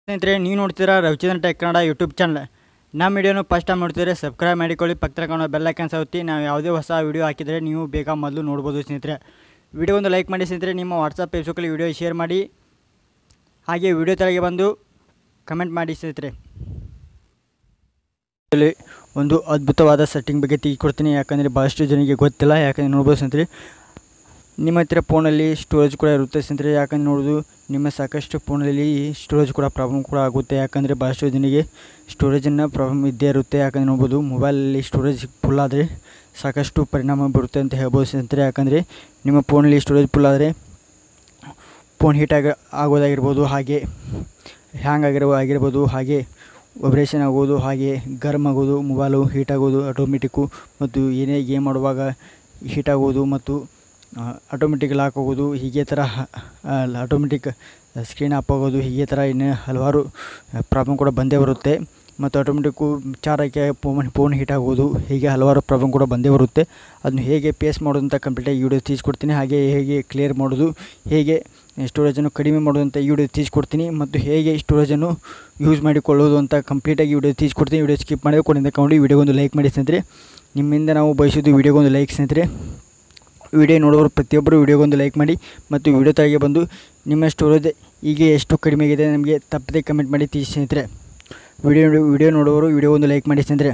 ಸ್ನೇಹಿತರೆ ನೀವು ನೋಡ್ತೀರಾ Ravichandran tech Kannada YouTube channel ನಮ್ಮ ವಿಡಿಯೋನು ಫಸ್ಟ್ ಟೈಮ್ ನೋಡ್ತಿದ್ರೆ ಸಬ್ಸ್ಕ್ರೈಬ್ ಮಾಡಿಕೊಳ್ಳಿ ಪಕ್ಕದ ಕಾಣೋ ಬೆಲ್ ಐಕನ್ ಸೌತಿ ನಾವು ಯಾವುದೇ ಹೊಸ ವಿಡಿಯೋ ಹಾಕಿದರೆ ನೀವು ಬೇಗ ಮೊದಲು ನೋಡ್ಬೋದು ಸ್ನೇಹಿತರೆ ವಿಡಿಯೋ ಒಂದು ಲೈಕ್ ಮಾಡಿ ಸ್ನೇಹಿತರೆ ನಿಮ್ಮ ವಾಟ್ಸಪ್ ಫೇಸ್ಬುಕ್ಕಲ್ಲಿ ವಿಡಿಯೋ ಶೇರ್ ಮಾಡಿ ಹಾಗೆ ವಿಡಿಯೋ ತೆಳಗೆ ಬಂದು ಕಮೆಂಟ್ ಮಾಡಿ ಸ್ನೇಹಿತರೆ ಇಲ್ಲಿ ಒಂದು ಅದ್ಭುತವಾದ ಸೆಟ್ಟಿಂಗ್ ಬಗ್ಗೆ ತಿಳಿಕೊಡ್ತೀನಿ ಯಾಕಂದರೆ ಭಾಳಷ್ಟು ಜನರಿಗೆ ಗೊತ್ತಿಲ್ಲ ಯಾಕಂದರೆ ನೋಡ್ಬೋದು ಸ್ನೇಹಿತರೆ ನಿಮ್ಮ ಹತ್ತಿರ ಫೋನಲ್ಲಿ ಸ್ಟೋರೇಜ್ ಕೂಡ ಇರುತ್ತೆ ಸ್ನೇಹಿತರೆ ಯಾಕಂದ್ರೆ ನೋಡೋದು ನಿಮ್ಮ ಸಾಕಷ್ಟು ಫೋನಲ್ಲಿ ಸ್ಟೋರೇಜ್ ಕೂಡ ಪ್ರಾಬ್ಲಮ್ ಕೂಡ ಆಗುತ್ತೆ ಯಾಕಂದರೆ ಭಾಳಷ್ಟು ಜನರಿಗೆ ಸ್ಟೋರೇಜನ್ನು ಪ್ರಾಬ್ಲಮ್ ಇದ್ದೇ ಇರುತ್ತೆ ಯಾಕಂದರೆ ನೋಡ್ಬೋದು ಮೊಬೈಲಲ್ಲಿ ಸ್ಟೋರೇಜ್ ಫುಲ್ ಆದರೆ ಸಾಕಷ್ಟು ಪರಿಣಾಮ ಬರುತ್ತೆ ಅಂತ ಹೇಳ್ಬೋದು ಸ್ನೇಹಿತರೆ ಯಾಕಂದರೆ ನಿಮ್ಮ ಫೋನಲ್ಲಿ ಸ್ಟೋರೇಜ್ ಫುಲ್ ಆದರೆ ಫೋನ್ ಹೀಟ್ ಆಗ ಆಗೋದಾಗಿರ್ಬೋದು ಹಾಗೆ ಹ್ಯಾಂಗ್ ಆಗಿರೋ ಆಗಿರ್ಬೋದು ಹಾಗೆ ವೈಬ್ರೇಷನ್ ಆಗೋದು ಹಾಗೆ ಗರಮ್ ಆಗೋದು ಮೊಬೈಲು ಹೀಟ್ ಆಗೋದು ಆಟೋಮೆಟಿಕ್ಕು ಮತ್ತು ಏನೇ ಗೇಮ್ ಆಡುವಾಗ ಹೀಟ್ ಆಗೋದು ಮತ್ತು ಆಟೋಮೆಟಿಕ್ ಲಾಕ್ ಆಗೋದು ಹೀಗೆ ಥರ ಆಟೋಮೆಟಿಕ್ ಸ್ಕ್ರೀನ್ ಆಫ್ ಆಗೋದು ಹೀಗೆ ಥರ ಇನ್ನು ಹಲವಾರು ಪ್ರಾಬ್ಲಮ್ ಕೂಡ ಬಂದೇ ಬರುತ್ತೆ ಮತ್ತು ಆಟೋಮೆಟಿಕ್ಕು ಚಾರಕ್ಕೆ ಫೋನ್ ಫೋನ್ ಹೀಟ್ ಆಗೋದು ಹೀಗೆ ಹಲವಾರು ಪ್ರಾಬ್ಲಮ್ ಕೂಡ ಬಂದೇ ಬರುತ್ತೆ ಅದನ್ನು ಹೇಗೆ ಫೇಸ್ ಮಾಡೋದು ಅಂತ ಕಂಪ್ಲೀಟಾಗಿ ವಿಡಿಯೋ ತಿಳಿಸ್ಕೊಡ್ತೀನಿ ಹಾಗೆ ಹೇಗೆ ಕ್ಲಿಯರ್ ಮಾಡೋದು ಹೇಗೆ ಸ್ಟೋರೇಜನ್ನು ಕಡಿಮೆ ಮಾಡೋದು ಅಂತ ಈ ವಿಡಿಯೋ ತಿಳಿಸ್ಕೊಡ್ತೀನಿ ಮತ್ತು ಹೇಗೆ ಸ್ಟೋರೇಜನ್ನು ಯೂಸ್ ಮಾಡಿಕೊಳ್ಳೋದು ಅಂತ ಕಂಪ್ಲೀಟಾಗಿ ವಿಡಿಯೋ ತಿಳಿಸ್ಕೊಡ್ತೀನಿ ವಿಡಿಯೋ ಸ್ಕಿಪ್ ಮಾಡಿದ್ರೆ ಕೊನೆಯಿಂದ ಕೊಂಡು ವಿಡಿಯೋಗೊಂದು ಲೈಕ್ ಮಾಡಿ ಸ್ನೇಹಿತರೆ ನಿಮ್ಮಿಂದ ನಾವು ಬಯಸೋದು ವಿಡಿಯೋಗೊಂದು ಲೈಕ್ ಸ್ನೇಹಿತರೆ ವಿಡಿಯೋ ನೋಡೋರು ಪ್ರತಿಯೊಬ್ಬರು ವಿಡಿಯೋಗೊಂದು ಲೈಕ್ ಮಾಡಿ ಮತ್ತು ವಿಡಿಯೋ ತಾಯಿಗೆ ಬಂದು ನಿಮ್ಮ ಸ್ಟೋರೇಜ್ ಈಗ ಎಷ್ಟು ಕಡಿಮೆ ಆಗಿದೆ ನಮಗೆ ತಪ್ಪದೆ ಕಮೆಂಟ್ ಮಾಡಿ ತಿಳಿಸಿ ಸ್ನೇಹಿತರೆ ವಿಡಿಯೋ ವಿಡಿಯೋ ನೋಡುವವರು ವಿಡಿಯೋ ಒಂದು ಲೈಕ್ ಮಾಡಿ ಸ್ನೇಹಿತರೆ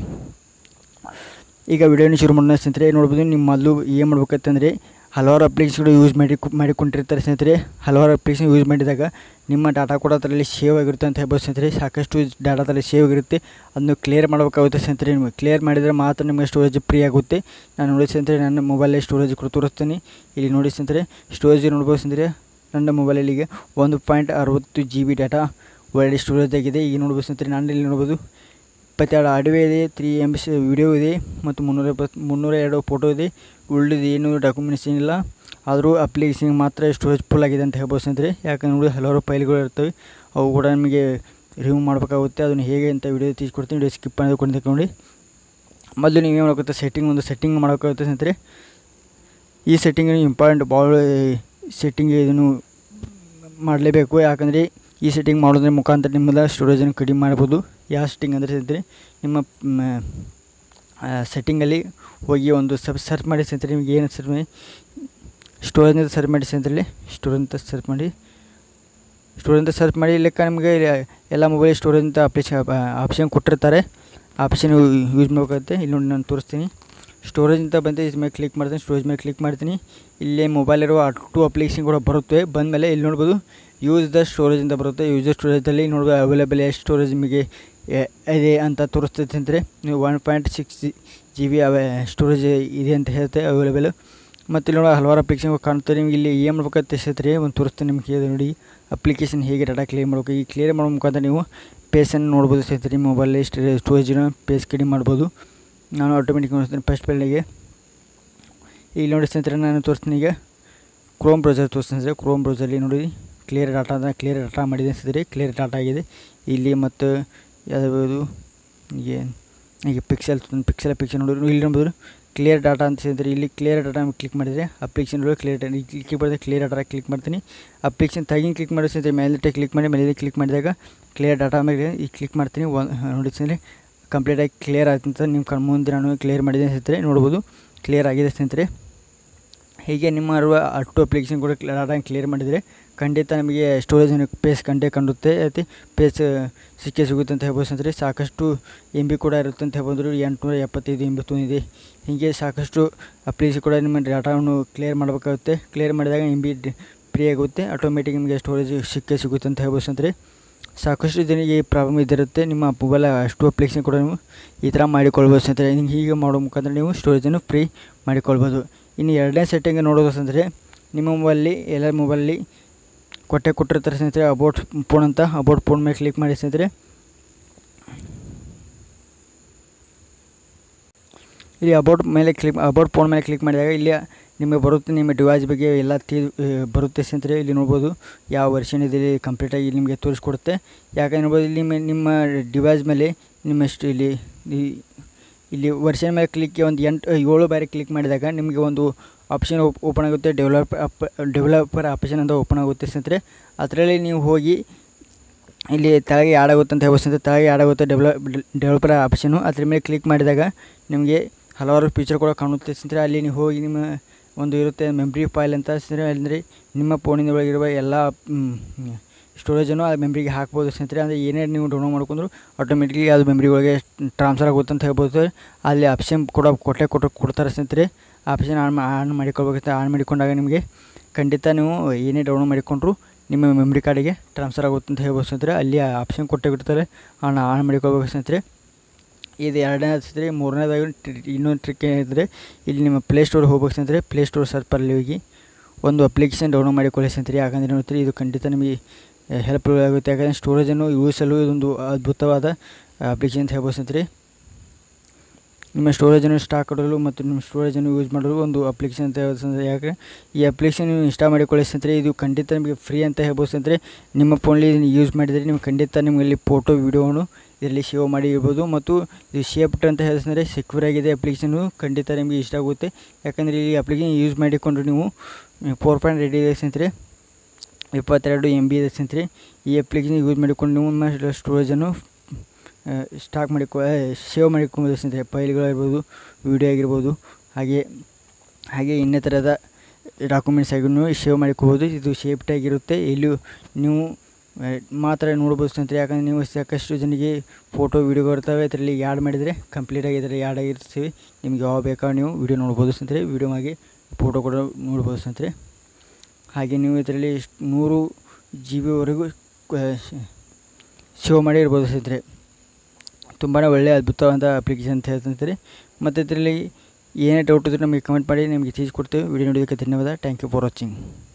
ಈಗ ವಿಡಿಯೋನ ಶುರು ಮಾಡೋಣ ಸ್ನೇಹಿತರೆ ನೋಡ್ಬೋದು ನಿಮ್ಮ ಮೊದಲು ಏನು ಮಾಡ್ಬೇಕಂತಂದರೆ ಹಲವಾರು ಅಪ್ಲಿಕೇಶನ್ಗಳು ಯೂಸ್ ಮಾಡಿ ಮಾಡಿಕೊಂಡಿರ್ತಾರೆ ಸ್ನೇಹಿತರೆ ಹಲವಾರು ಅಪ್ಲಿಕೇಶನ್ ಯೂಸ್ ಮಾಡಿದಾಗ ನಿಮ್ಮ ಡಾಟಾ ಕೂಡ ಅದರಲ್ಲಿ ಸೇವ್ ಆಗಿರುತ್ತೆ ಅಂತ ಹೇಳ್ಬೋದು ಸ್ನೇಹಿತರೆ ಸಾಕಷ್ಟು ಡಾಟಾ ಅದರಲ್ಲಿ ಸೇವ್ ಆಗಿರುತ್ತೆ ಅದನ್ನು ಕ್ಲಿಯರ್ ಮಾಡಬೇಕಾಗುತ್ತೆ ಸ್ನೇಹಿತರೆ ನೀವು ಕ್ಲಿಯರ್ ಮಾಡಿದರೆ ಮಾತ್ರ ನಿಮಗೆ ಸ್ಟೋರೇಜ್ ಫ್ರೀ ಆಗುತ್ತೆ ನಾನು ನೋಡಿ ಸ್ನೇಹಿತರೆ ನನ್ನ ಮೊಬೈಲಲ್ಲಿ ಸ್ಟೋರೇಜ್ ಕೂಡ ತೋರಿಸ್ತೀನಿ ಇಲ್ಲಿ ನೋಡಿ ಸ್ನೇಹಿತರೆ ಸ್ಟೋರೇಜ್ ನೋಡ್ಬೋದು ಸ್ನೇಹಿತರೆ ನನ್ನ ಮೊಬೈಲಲ್ಲಿಗೆ ಒಂದು ಪಾಯಿಂಟ್ ಅರವತ್ತು ಜಿ ಬಿ ಡಾಟಾ ಒಳ್ಳೆ ಸ್ಟೋರೇಜ್ ಆಗಿದೆ ಈಗ ನೋಡ್ಬೋದು ಸ್ನೇಹಿತರೆ ನಾನು ಇಲ್ಲಿ ನೋಡ್ಬೋದು ಇಪ್ಪತ್ತೆರಡು ಆಡಿಯೋ ಇದೆ ತ್ರೀ ಎಮ್ ಸಿ ವಿಡಿಯೋ ಇದೆ ಮತ್ತು ಮುನ್ನೂರ ಎಪ್ಪತ್ತು ಮುನ್ನೂರ ಎರಡು ಫೋಟೋ ಇದೆ ಉಳಿದು ಏನು ಡಾಕ್ಯುಮೆಂಟ್ಸ್ ಏನಿಲ್ಲ ಆದರೂ ಅಪ್ಲಿಕೇಶನ್ ಮಾತ್ರ ಸ್ಟೋರೇಜ್ ಫುಲ್ ಆಗಿದೆ ಅಂತ ಹೇಳ್ಬೋದು ಸ್ನೇಹಿತರೆ ಯಾಕಂದ್ರೆ ನೋಡಿ ಹಲವಾರು ಫೈಲ್ಗಳು ಇರ್ತವೆ ಅವು ಕೂಡ ನಮಗೆ ರಿಮೂವ್ ಮಾಡಬೇಕಾಗುತ್ತೆ ಅದನ್ನು ಹೇಗೆ ಅಂತ ವಿಡಿಯೋ ತಿಳಿಸ್ಕೊಡ್ತೀನಿ ವಿಡಿಯೋ ಸ್ಕಿಪ್ ಮಾಡಿ ಕೊಂಡು ತಗೊಂಡು ಮೊದಲು ನೀವು ಏನು ಮಾಡಬೇಕಾಗುತ್ತೆ ಸೆಟ್ಟಿಂಗ್ ಒಂದು ಸೆಟ್ಟಿಂಗ್ ಮಾಡೋಕ್ಕಾಗುತ್ತೆ ಸ್ನೇಹಿತರೆ ಈ ಸೆಟ್ಟಿಂಗ್ ಇಂಪಾರ್ಟೆಂಟ್ ಭಾಳ ಸೆಟ್ಟಿಂಗ್ ಇದನ್ನು ಮಾಡಲೇಬೇಕು ಯಾಕಂದರೆ ಈ ಸೆಟ್ಟಿಂಗ್ ಮಾಡೋದ್ರ ಮುಖಾಂತರ ನಿಮ್ಮದ ಸ್ಟೋರೇಜನ್ನು ಕಡಿಮೆ ಮಾಡ್ಬೋದು ಯಾವ ಸೆಟ್ಟಿಂಗ್ ಅಂದರೆ ಸ್ನೇಹಿತರೆ ನಿಮ್ಮ ಸೆಟ್ಟಿಂಗಲ್ಲಿ ಹೋಗಿ ಒಂದು ಸಬ್ ಸರ್ಚ್ ಮಾಡಿ ಸ್ನೇಹಿತರೆ ನಿಮಗೆ ಏನು ಸರ್ಚ್ ಮಾಡಿ ಸ್ಟೋರೇಜ್ ಅಂತ ಸರ್ಚ್ ಮಾಡಿ ಸ್ನೇಹಿತರೆ ಸ್ಟೋರೇಜ್ ಅಂತ ಸರ್ಚ್ ಮಾಡಿ ಸ್ಟೋರೇಜ್ ಅಂತ ಸರ್ಚ್ ಮಾಡಿ ಲೆಕ್ಕ ನಿಮಗೆ ಎಲ್ಲ ಮೊಬೈಲ್ ಸ್ಟೋರೇಜ್ ಅಂತ ಅಪ್ಲಿಕೇಶನ್ ಆಪ್ಷನ್ ಕೊಟ್ಟಿರ್ತಾರೆ ಆಪ್ಷನ್ ಯೂಸ್ ಮಾಡಬೇಕಾಗುತ್ತೆ ಇಲ್ಲಿ ನೋಡಿ ನಾನು ತೋರಿಸ್ತೀನಿ ಸ್ಟೋರೇಜ್ ಅಂತ ಬಂದು ಇದ್ರ ಮೇಲೆ ಕ್ಲಿಕ್ ಮಾಡ್ತೀನಿ ಸ್ಟೋರೇಜ್ ಮೇಲೆ ಕ್ಲಿಕ್ ಮಾಡ್ತೀನಿ ಇಲ್ಲೇ ಮೊಬೈಲ್ ಇರುವ ಟು ಅಪ್ಲಿಕೇಶನ್ ಕೂಡ ಬರುತ್ತೆ ಬಂದಮೇಲೆ ಇಲ್ಲಿ ನೋಡ್ಬೋದು ಯೂಸ್ ದ ಸ್ಟೋರೇಜ್ ಅಂತ ಬರುತ್ತೆ ಯೂಸ್ ದ ಸ್ಟೋರೇಜಲ್ಲಿ ನೋಡ್ಬೋದು ಅವೈಲೇಬಲ್ ಎಷ್ಟು ಸ್ಟೋರೇಜ್ ನಿಮಗೆ ಇದೆ ಅಂತ ತೋರಿಸ್ತೈತೆ ಅಂದರೆ ನೀವು one point six G B ಅವೇ ಸ್ಟೋರೇಜ್ ಇದೆ ಅಂತ ಹೇಳುತ್ತೆ ಅವೈಲೇಬಲ್ ಮತ್ತು ಇಲ್ಲಿ ನೋಡಿ ಹಲವಾರು ಅಪ್ಲಿಕೇಶನ್ ಕಾಣ್ತಾರೆ ನಿಮಗೆ ಇಲ್ಲಿ ಏನು ಮಾಡ್ಬೇಕಂತ ಹೇಳ್ತಾರೆ ಒಂದು ತೋರಿಸ್ತೀನಿ ನಿಮಗೆ ನೋಡಿ ಅಪ್ಲಿಕೇಶನ್ ಹೇಗೆ ಡಾಟಾ ಕ್ಲಿಯರ್ ಮಾಡಬೇಕು ಈ ಕ್ಲಿಯರ್ ಮಾಡೋ ಮುಖಾಂತರ ನೀವು ಪೇಸನ್ನು ನೋಡ್ಬೋದು ಸ್ನೇಹಿತರೆ ಮೊಬೈಲ್ ಸ್ಟೋರೇಜಿನ ಪೇಸ್ ಕಡಿಮೆ ಮಾಡ್ಬೋದು ನಾನು ಆಟೋಮೆಟಿಕ್ ನೋಡ್ತೀನಿ ಫಸ್ಟ್ ಪೇಲ್ನಿಗೆ ಇಲ್ಲಿ ನೋಡಿ ಸ್ನೇಹಿತರೆ ನಾನು ತೋರಿಸ್ತೀನಿ ಈಗ ಕ್ರೋಮ್ ಬ್ರೌಸರ್ ತೋರಿಸ್ತೀನಿ ಸ್ನೇಹಿತರೆ ಕ್ರೋಮ್ ಬ್ರೌಸರಲ್ಲಿ ನೋಡಿ ಕ್ಲಿಯರ್ ಡಾಟಾ ಅಂತ ಕ್ಲಿಯರ್ ಡಾಟಾ ಮಾಡಿದೆ ಸ್ನೇಹಿತರೆ ಕ್ಲಿಯರ್ ಡಾಟಾ ಆಗಿದೆ ಇಲ್ಲಿ ಮತ್ತು ಯಾವುದು ಹೀಗೆ ಈಗ ಪಿಕ್ಸೆಲ್ ಪಿಕ್ಸೆಲ್ ಪಿಕ್ಸೆಲ್ ನೋಡಿದ್ರು ಇಲ್ಲಿ ನೋಡ್ಬೋದು ಕ್ಲಿಯರ್ ಡಾಟಾ ಅಂತ ಸ್ನೇಹಿತರೆ ಇಲ್ಲಿ ಕ್ಲಿಯರ್ ಡಾಟಾ ಕ್ಲಿಕ್ ಮಾಡಿದರೆ ಅಪ್ಲಿಕೇಶನ್ ಕ್ಲಿಯರ್ ಡಾಟಾ ಕ್ಲಿಕ್ ಮಾಡಿದ್ರೆ ಕ್ಲಿಯರ್ ಡಾಟಾ ಕ್ಲಿಕ್ ಮಾಡ್ತೀನಿ ಅಪ್ಲಿಕೇಶನ್ ತಗಿನ ಕ್ಲಿಕ್ ಮಾಡಿ ಸ್ನೇಹಿತರೆ ಮೇಲೆ ಕ್ಲಿಕ್ ಮಾಡಿ ಮೇಲೆ ಕ್ಲಿಕ್ ಮಾಡಿದಾಗ ಕ್ಲಿಯರ್ ಡಾಟಾ ಮೇಲೆ ಈಗ ಕ್ಲಿಕ್ ಮಾಡ್ತೀನಿ ನೋಡಿ ಸ್ನೇಹಿತರೆ ಕಂಪ್ಲೀಟಾಗಿ ಕ್ಲಿಯರ್ ಆಯ್ತು ಅಂತ ನಿಮ್ಮ ಕಣ್ ಮುಂದೆ ನಾನು ಕ್ಲಿಯರ್ ಮಾಡಿದೆ ಸ್ನೇಹಿತರೆ ನೋಡ್ಬೋದು ಕ್ಲಿಯರ್ ಆಗಿದೆ ಸ್ನೇಹಿತರೆ ಹೀಗೆ ನಿಮ್ಮ ಇರುವ ಅಟ್ಟು ಅಪ್ಲಿಕೇಶನ್ ಕೂಡ ಡಾಟಾ ಕ್ಲಿಯರ್ ಮಾಡಿದರೆ ಖಂಡಿತ ನಮಗೆ ಸ್ಟೋರೇಜ್ ಪೇಸ್ ಕಂಡೇ ಕಂಡುತ್ತೆ ಐತಿ ಪೇಸ್ ಸಿಕ್ಕೇ ಸಿಗುತ್ತೆ ಅಂತ ಹೇಳ್ಬೋದು ಸ್ನೇಹಿತರೆ ಸಾಕಷ್ಟು ಎಮ್ ಬಿ ಕೂಡ ಇರುತ್ತೆ ಅಂತ ಹೇಳ್ಬೋದು ಎಂಟುನೂರ ಎಪ್ಪತ್ತೈದು ಎಮ್ ಬಿ ತುಂಬಿದೆ ಹೀಗೆ ಸಾಕಷ್ಟು ಅಪ್ಲಿಕೇಶನ್ ಕೂಡ ನಿಮ್ಮ ಡಾಟಾವನ್ನು ಕ್ಲಿಯರ್ ಮಾಡಬೇಕಾಗುತ್ತೆ ಕ್ಲಿಯರ್ ಮಾಡಿದಾಗ ಎಮ್ ಬಿ ಫ್ರೀ ಆಗುತ್ತೆ ಆಟೋಮೆಟಿಕ್ ನಿಮಗೆ ಸ್ಟೋರೇಜ್ ಸಿಕ್ಕೇ ಸಿಗುತ್ತೆ ಅಂತ ಹೇಳ್ಬೋದು ಸ್ನೇಹಿತರೆ ಸಾಕಷ್ಟು ಜನರಿಗೆ ಈ ಪ್ರಾಬ್ಲಮ್ ಇದ್ದಿರುತ್ತೆ ನಿಮ್ಮ ಮೊಬೈಲ್ ಅಷ್ಟು ಅಪ್ಲಿಕೇಶನ್ ಕೂಡ ನೀವು ಈ ಥರ ಮಾಡಿಕೊಳ್ಬೋದು ಸ್ನೇಹಿತರೆ ಹೀಗೆ ಮಾಡೋ ಮುಖಾಂತರ ನೀವು ಸ್ಟೋರೇಜನ್ನು ಫ್ರೀ ಮಾಡಿಕೊಳ್ಬೋದು ಇನ್ನು ಎರಡನೇ ಸೆಟ್ಟಿಂಗ್ ನೋಡೋದು ಅಂದರೆ ನಿಮ್ಮ ಮೊಬೈಲಲ್ಲಿ ಎಲ್ಲ ಮೊಬೈಲಲ್ಲಿ ಕೊಟ್ಟೆ ಕೊಟ್ಟಿರ್ತಾರೆ ಸ್ನೇಹಿತರೆ ಅಬೌಟ್ ಫೋನ್ ಅಂತ ಅಬೌಟ್ ಫೋನ್ ಮೇಲೆ ಕ್ಲಿಕ್ ಮಾಡಿ ಸ್ನೇಹಿತರೆ ಇಲ್ಲಿ ಅಬೌಟ್ ಮೇಲೆ ಕ್ಲಿಕ್ ಅಬೌಟ್ ಫೋನ್ ಮೇಲೆ ಕ್ಲಿಕ್ ಮಾಡಿದಾಗ ಇಲ್ಲಿ ನಿಮಗೆ ಬರುತ್ತೆ ನಿಮ್ಮ ಡಿವೈಸ್ ಬಗ್ಗೆ ಎಲ್ಲ ತಿ ಬರುತ್ತೆ ಸ್ನೇಹಿತರೆ ಇಲ್ಲಿ ನೋಡ್ಬೋದು ಯಾವ ವರ್ಷನ್ ಇದೆ ಕಂಪ್ಲೀಟಾಗಿ ನಿಮಗೆ ತೋರಿಸ್ಕೊಡುತ್ತೆ ಯಾಕಂದ್ರೆ ನೋಡ್ಬೋದು ಇಲ್ಲಿ ನಿಮ್ಮ ನಿಮ್ಮ ಡಿವೈಸ್ ಮೇಲೆ ನಿಮ್ಮಷ್ಟು ಇಲ್ಲಿ ಇಲ್ಲಿ ವರ್ಷನ್ ಮೇಲೆ ಕ್ಲಿಕ್ ಒಂದು ಎಂಟು ಏಳು ಬಾರಿ ಕ್ಲಿಕ್ ಮಾಡಿದಾಗ ನಿಮಗೆ ಒಂದು ಆಪ್ಷನ್ ಓಪನ್ ಆಗುತ್ತೆ ಡೆವಲಪ್ ಅಪ್ ಡೆವಲಪರ್ ಆಪ್ಷನ್ ಅಂತ ಓಪನ್ ಆಗುತ್ತೆ ಸ್ನೇಹಿತರೆ ಅದರಲ್ಲಿ ನೀವು ಹೋಗಿ ಇಲ್ಲಿ ಕೆಳಗೆ ಆ್ಯಡ್ ಆಗುತ್ತೆ ಅಂತ ಹೇಳ್ಬೋದು ಸ್ನೇಹಿತರೆ ಕೆಳಗೆ ಆ್ಯಡ್ ಆಗುತ್ತೆ ಡೆವಲಪ್ ಡೆವಲಪರ್ ಆಪ್ಷನು ಅದ್ರ ಮೇಲೆ ಕ್ಲಿಕ್ ಮಾಡಿದಾಗ ನಿಮಗೆ ಹಲವಾರು ಫೀಚರ್ ಕೂಡ ಕಾಣುತ್ತೆ ಸ್ನೇಹಿತರೆ ಅಲ್ಲಿ ನೀವು ಹೋಗಿ ನಿಮ್ಮ ಒಂದು ಇರುತ್ತೆ ಮೆಮ್ರಿ ಫೈಲ್ ಅಂತ ಸ್ನೇಹಿತರೆ ಅಂದರೆ ನಿಮ್ಮ ಫೋನಿನ ಒಳಗಿರುವ ಎಲ್ಲ ಸ್ಟೋರೇಜನ್ನು ಆ ಮೆಮ್ರಿಗೆ ಹಾಕ್ಬೋದು ಸ್ನೇಹಿತರೆ ಅಂದರೆ ಏನೇ ನೀವು ಡೌನ್ಲೋಡ್ ಮಾಡ್ಕೊಂಡ್ರು ಆಟೋಮೆಟಿಕ್ಲಿ ಅದು ಮೆಮ್ರಿ ಒಳಗೆ ಟ್ರಾನ್ಸ್ಫರ್ ಆಗುತ್ತೆ ಅಂತ ಹೇಳ್ಬೋದು ಅಲ್ಲಿ ಆಪ್ಷನ್ ಕೂಡ ಕೊಟ್ಟೆ ಕೊಟ್ಟು ಕೊಡ್ತಾರೆ ಸ್ನೇಹಿತರೆ ಆಪ್ಷನ್ ಆನ್ ಆನ್ ಮಾಡಿಕೊಳ್ಬೇಕು ಆನ್ ಮಾಡಿಕೊಂಡಾಗ ನಿಮಗೆ ಖಂಡಿತ ನೀವು ಏನೇ ಡೌನ್ಲೋಡ್ ಮಾಡಿಕೊಂಡ್ರು ನಿಮ್ಮ ಮೆಮ್ರಿ ಕಾರ್ಡಿಗೆ ಟ್ರಾನ್ಸ್ಫರ್ ಆಗುತ್ತೆ ಅಂತ ಹೇಳ್ಬೋದು ಸ್ನೇಹಿತರೆ ಅಲ್ಲಿ ಆಪ್ಷನ್ ಕೊಟ್ಟೆ ಬಿಡ್ತಾರೆ ಆನ್ ಆನ್ ಮಾಡಿಕೊಳ್ಬೇಕು ಸ್ನೇಹಿತರೆ ಇದು ಎರಡನೇ ಸ್ನೇಹಿತರೆ ಮೂರನೇದಾಗಿ ಇನ್ನೊಂದು ಟ್ರಿಕ್ ಏನಿದ್ರೆ ಇಲ್ಲಿ ನಿಮ್ಮ ಪ್ಲೇಸ್ಟೋರ್ ಹೋಗ್ಬೇಕು ಸ್ನೇಹಿತರೆ ಪ್ಲೇಸ್ಟೋರ್ ಸರ್ಪಲ್ಲಿ ಹೋಗಿ ಒಂದು ಅಪ್ಲಿಕೇಶನ್ ಡೌನ್ಲೋಡ್ ಮಾಡಿಕೊಳ್ಳಿ ಸ್ನೇಹಿತರೆ ಯಾಕಂದರೆ ನೋಡ್ತೀರಿ ಇದು ಖಂಡಿತ ನಿಮಗೆ ಹೆಲ್ಪ್ಫುಲ್ ಆಗುತ್ತೆ ಯಾಕಂದರೆ ಸ್ಟೋರೇಜನ್ನು ಯೂಸಲು ಇದೊಂದು ಅದ್ಭುತವಾದ ಅಪ್ಲಿಕೇಶನ್ ಅಂತ ಹೇಳ್ಬೋದು ಸ್ನೇಹಿತರೆ ನಿಮ್ಮ ಸ್ಟೋರೇಜನ್ನು ಸ್ಟಾಕ್ ಇಡಲು ಮತ್ತು ನಿಮ್ಮ ಸ್ಟೋರೇಜನ್ನು ಯೂಸ್ ಮಾಡಲು ಒಂದು ಅಪ್ಲಿಕೇಶನ್ ಅಂತ ಹೇಳ್ಬೋದು ಸ್ನೇಹಿತರೆ ಯಾಕೆ ಈ ಅಪ್ಲಿಕೇಶನ್ ನೀವು ಇನ್ಸ್ಟಾಲ್ ಮಾಡಿಕೊಳ್ಳಿ ಸ್ನೇಹಿತರೆ ಇದು ಖಂಡಿತ ನಿಮಗೆ ಫ್ರೀ ಅಂತ ಹೇಳ್ಬೋದು ಸ್ನೇಹಿತರೆ ನಿಮ್ಮ ಫೋನಲ್ಲಿ ಇದನ್ನು ಯೂಸ್ ಮಾಡಿದರೆ ನಿಮ್ಗೆ ಖಂಡಿತ ನಿಮಗೆ ಇಲ್ಲಿ ಫೋಟೋ ವೀಡಿಯೋವನ್ನು ಇದರಲ್ಲಿ ಸೇವ್ ಮಾಡಿ ಇರ್ಬೋದು ಮತ್ತು ಇದು ಶೇಪ್ಟ್ ಅಂತ ಹೇಳಿದ್ರೆ ಸೆಕ್ಯೂರ್ ಆಗಿದೆ ಅಪ್ಲಿಕೇಶನು ಖಂಡಿತ ನಿಮಗೆ ಇಷ್ಟ ಆಗುತ್ತೆ ಯಾಕಂದರೆ ಈ ಅಪ್ಲಿಕೇಶನ್ ಯೂಸ್ ಮಾಡಿಕೊಂಡು ನೀವು ಫೋರ್ ಪಾಯಿಂಟ್ ರೆಡಿ ಇದೆ ಸ್ನೇಹಿತರೆ ಇಪ್ಪತ್ತೆರಡು ಎಮ್ ಬಿ ಇದೆ ಸ್ನೇಹಿತರೆ ಈ ಅಪ್ಲಿಕೇಶನ್ ಯೂಸ್ ಮಾಡಿಕೊಂಡು ನೀವು ನಿಮ್ಮ ಸ್ಟೋರೇಜನ್ನು ಸ್ಟಾಕ್ ಮಾಡಿಕೊ ಸೇವ್ ಮಾಡಿಕೊಬೋದು ಸ್ನೇಹಿತರೆ ಫೈಲ್ಗಳಿರ್ಬೋದು ವೀಡಿಯೋ ಆಗಿರ್ಬೋದು ಹಾಗೆ ಹಾಗೆ ಇನ್ನಿತರದ ಡಾಕ್ಯುಮೆಂಟ್ಸ್ ಆಗಿ ನೀವು ಸೇವ್ ಮಾಡಿಕೋಬೋದು ಇದು ಸೇಫ್ಟಿಯಾಗಿರುತ್ತೆ ಇಲ್ಲಿ ನೀವು ಮಾತ್ರ ನೋಡ್ಬೋದು ಸ್ನೇಹಿತರೆ ಯಾಕಂದರೆ ನೀವು ಸಾಕಷ್ಟು ಜನರಿಗೆ ಫೋಟೋ ವೀಡಿಯೋ ಬರ್ತವೆ ಇದರಲ್ಲಿ ಯಾಡ್ ಮಾಡಿದರೆ ಕಂಪ್ಲೀಟಾಗಿ ಇದರಲ್ಲಿ ಯಾಡ್ ಆಗಿರ್ತೀವಿ ನಿಮ್ಗೆ ಯಾವ ಬೇಕಾದ್ರೆ ನೀವು ವೀಡಿಯೋ ನೋಡ್ಬೋದು ಸ್ನೇಹಿತರೆ ವೀಡಿಯೋ ಆಗಿ ಫೋಟೋ ಕೂಡ ನೋಡ್ಬೋದು ಸ್ನೇಹಿತರೆ ಹಾಗೆ ನೀವು ಇದರಲ್ಲಿ ನೂರು ಜಿ ಬಿವರೆಗೂ ಸೇವ್ ಮಾಡಿ ಇರ್ಬೋದು ಸ್ನೇಹಿತರೆ ತುಂಬಾ ಒಳ್ಳೆಯ ಅದ್ಭುತವಾದ ಅಪ್ಲಿಕೇಶನ್ ಅಂತ ಹೇಳ್ತಾರೆ ಮತ್ತು ಇದರಲ್ಲಿ ಏನೇ ಡೌಟ್ ಇದ್ದರೂ ನಮಗೆ ಕಮೆಂಟ್ ಮಾಡಿ ನಿಮಗೆ ತಿಳಿಸ್ಕೊಡ್ತೇವೆ ವಿಡಿಯೋ ನೋಡೋದಕ್ಕೆ ಧನ್ಯವಾದ ಥ್ಯಾಂಕ್ ಯು ಫಾರ್ ವಾಚಿಂಗ್